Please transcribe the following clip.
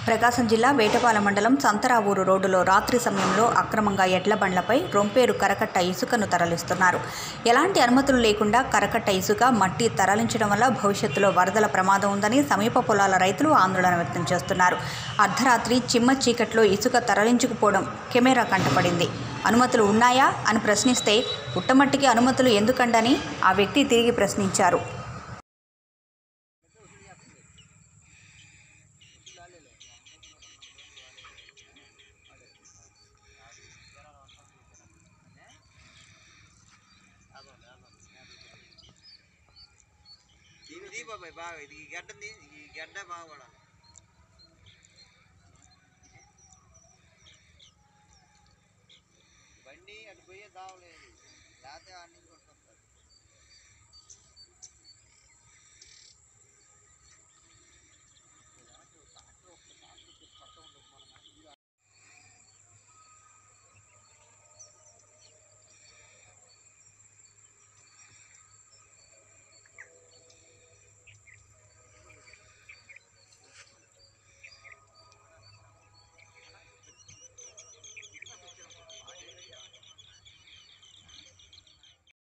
ప్రకాశం జిల్లా వేటపాలెం మండలం సంతరావూరు రోడ్డులో రాత్రి సమయంలో అక్రమంగా ఎడ్ల బండ్లపై రొంపేరు కరకట్ట ఇసుకను తరలిస్తున్నారు ఎలాంటి అనుమతులు లేకుండా కరకట్ట ఇసుక మట్టి తరలించడం వల్ల భవిష్యత్తులో వరదల ప్రమాదం ఉందని సమీప పొలాల రైతులు ఆందోళన వ్యక్తం చేస్తున్నారు అర్ధరాత్రి చిమ్మ చీకట్లో ఇసుక తరలించుకుపోవడం కెమెరా కంటపడింది అనుమతులు ఉన్నాయా అని ప్రశ్నిస్తే పుట్టమట్టికి అనుమతులు ఎందుకండని ఆ వ్యక్తి తిరిగి ప్రశ్నించారు దీని దీ బాబాయ్ బాగా ఇది ఈ గడ్డది ఈ గడ్డ బాగుపడాలి బండి అటు పోయే దావలేదు లేకపోతే అన్ని